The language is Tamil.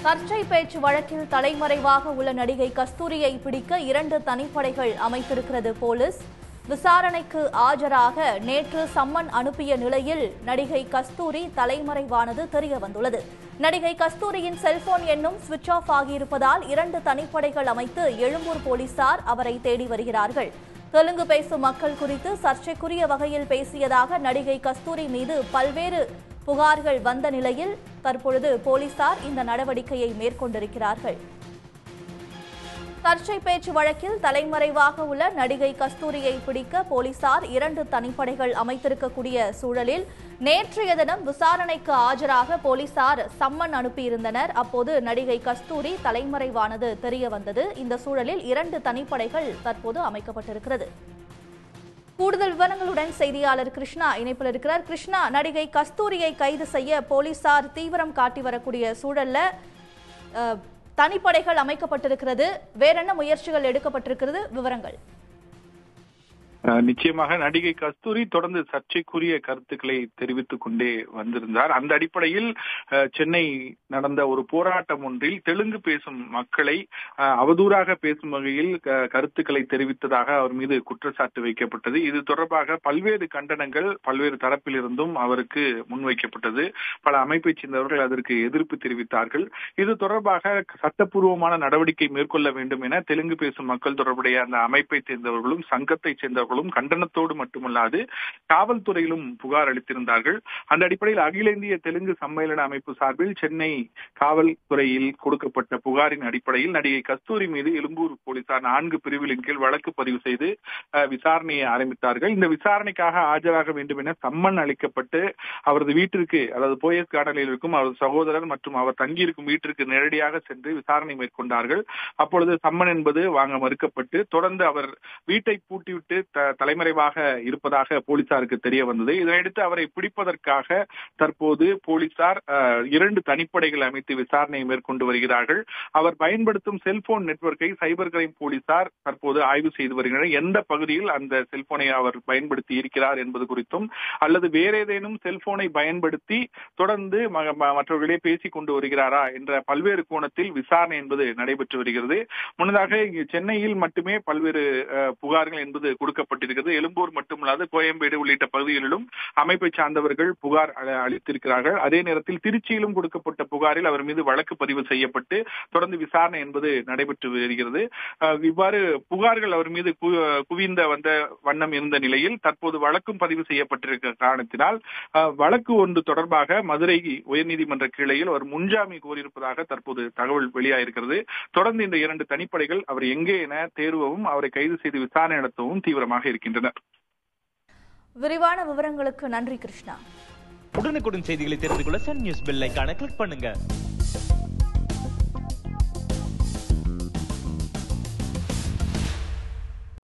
சர்ச்சை பேச்சு வழக்கில் தலைமறைவாக உள்ள நடிகை கஸ்தூரியை பிடிக்க இரண்டு தனிப்படைகள் அமைத்திருக்கிறது போலீஸ் விசாரணைக்கு ஆஜராக நேற்று சம்மன் அனுப்பிய நிலையில் நடிகை கஸ்தூரி தலைமறைவானது தெரிய வந்துள்ளது நடிகை கஸ்தூரியின் செல்போன் எண்ணும் சுவிட்ச் ஆஃப் ஆகியிருப்பதால் இரண்டு தனிப்படைகள் அமைத்து எழும்பூர் போலீசார் அவரை தேடி வருகிறார்கள் தெலுங்கு பேசும் மக்கள் குறித்து சர்ச்சைக்குரிய வகையில் பேசியதாக நடிகை கஸ்தூரி மீது பல்வேறு புகார்கள் வந்த நிலையில் தற்பொழுது போலீசார் இந்த நடவடிக்கையை மேற்கொண்டிருக்கிறார்கள் சர்ச்சை பேச்சு வழக்கில் தலைமறைவாக உள்ள நடிகை கஸ்தூரியை பிடிக்க போலீசார் இரண்டு தனிப்படைகள் அமைத்திருக்கக்கூடிய சூழலில் நேற்றைய தினம் விசாரணைக்கு ஆஜராக போலீசார் சம்மன் அனுப்பியிருந்தனர் அப்போது நடிகை கஸ்தூரி தலைமறைவானது தெரிய வந்தது இந்த சூழலில் இரண்டு தனிப்படைகள் தற்போது அமைக்கப்பட்டிருக்கிறது கூடுதல் விவரங்களுடன் செய்தியாளர் கிருஷ்ணா இணைப்பில் இருக்கிறார் கிருஷ்ணா நடிகை கஸ்தூரியை கைது செய்ய போலீசார் தீவிரம் காட்டி வரக்கூடிய சூழல்ல அஹ், தனிப்படைகள் அமைக்கப்பட்டிருக்கிறது வேற என்ன முயற்சிகள் எடுக்கப்பட்டிருக்கிறது விவரங்கள் அஹ் நிச்சயமாக நடிகை கஸ்தூரி தொடர்ந்து சர்ச்சைக்குரிய கருத்துக்களை தெரிவித்துக் கொண்டே வந்திருந்தார் அந்த அடிப்படையில் அஹ், சென்னை நடந்த ஒரு போராட்டம் ஒன்றில் தெலுங்கு பேசும் மக்களை அஹ், அவதூறாக பேசும் வகையில் க- கருத்துக்களை தெரிவித்ததாக அவர் மீது குற்றச்சாட்டு வைக்கப்பட்டது இது தொடர்பாக பல்வேறு கண்டனங்கள் பல்வேறு தரப்பிலிருந்தும் அவருக்கு முன்வைக்கப்பட்டது பல அமைப்பைச் சேர்ந்தவர்கள் அதற்கு எதிர்ப்பு தெரிவித்தார்கள் இது தொடர்பாக சட்டப்பூர்வமான நடவடிக்கை மேற்கொள்ள வேண்டும் என தெலுங்கு பேசும் மக்கள் தொடர்புடைய அந்த அமைப்பைச் சேர்ந்தவர்களும் சங்கத்தைச் சேர்ந்தவர்களும் கண்டனத்தோடு மட்டுமல்லாது காவல்துறையிலும் புகார் அளித்திருந்தார்கள் அந்த அடிப்படையில் அகில இந்திய தெலுங்கு சம்மேளன அமைப்பு சார்பில் சென்னை காவல்துறையில் கொடுக்கப்பட்ட புகாரின் அடிப்படையில் நடிகை கஸ்தூரி மீது எழும்பூர் போலீசார் நான்கு பிரிவுகளின் கீழ் வழக்கு பதிவு செய்து அஹ், விசாரணையை ஆரம்பித்தார்கள் இந்த விசாரணைக்காக ஆஜராக வேண்டும் என சம்மன் அளிக்கப்பட்டு அவரது வீட்டிற்கு அதாவது போயஸ் கார்டனில் இருக்கும் அவரது சகோதரர் மற்றும் அவர் தங்கியிருக்கும் வீட்டிற்கு நேரடியாக சென்று விசாரணை மேற்கொண்டார்கள் அப்பொழுது சம்மன் என்பது வாங்க மறுக்கப்பட்டு தொடர்ந்து அவர் வீட்டை பூட்டிவிட்டு த- தலைமறைவாக இருப்பதாக போலீசாருக்கு தெரிய வந்தது இதனையடுத்து அவரை பிடிப்பதற்காக தற்போது போலீசார் அஹ், இரண்டு தனிப்படைகள் அமைத்து விசாரணையை மேற்கொண்டு வருகிறார்கள் அவர் பயன்படுத்தும் செல்போன் நெட்வொர்க்கை சைபர் கிரைம் போலீசார் தற்போது ஆய்வு செய்து வருகின்றனர் எந்த பகுதியில் அந்த செல்போனை அவர் பயன்படுத்தி இருக்கிறார் என்பது குறித்தும் அல்லது வேற ஏதேனும் செல்போனை பயன்படுத்தி தொடர்ந்து ம- ம- மற்றவர்களே பேசிக் கொண்டு வருகிறாரா என்ற பல்வேறு கோணத்தில் விசாரணை என்பது நடைபெற்று வருகிறது முன்னதாக இங்கு சென்னையில் மட்டுமே பல்வேறு அஹ், புகார்கள் என்பது கொடுக்கப்பட்டிருக்கிறது எழும்பூர் மட்டுமல்லாது கோயம்பேடு உள்ளிட்ட பகுதிகளிலும் அமைப்பை சார்ந்தவர்கள் புகார் அ- அளித்திருக்கிறார்கள் அதே நேரத்தில் திருச்சியிலும் கொடுக்கப்பட்ட புகாரில் அவர் மீது வழக்கு பதிவு செய்யப்பட்டு தொடர்ந்து விசாரணை என்பது நடைபெற்று வருகிறது அஹ், இவ்வாறு புகார்கள் அவர் மீது கு- குவிந்த வந்த வண்ணம் இருந்த நிலையில் தற்போது வழக்கும் பதிவு செய்யப்பட்டிருக்கிற காரணத்தினால் அஹ், வழக்கு ஒன்று தொடர்பாக மதுரை உயர்நீதிமன்ற கிளையில் அவர் முன்ஜாமீன் கோரியிருப்பதாக தற்போது தகவல் வெளியாயிருக்கிறது தொடர்ந்து இந்த இரண்டு தனிப்படைகள் அவர் எங்கே என தேர்வவும் அவரை கைது செய்து விசாரணை நடத்தவும் தீவிரமாக இருக்கின்றனர் விரிவான விவரங்களுக்கு நன்றி கிருஷ்ணா உடனுக்குடன் செய்திகளை தெரிந்து கொள்ள சன் நியூஸ் பெல் ஐகானை கிளிக் பண்ணுங்க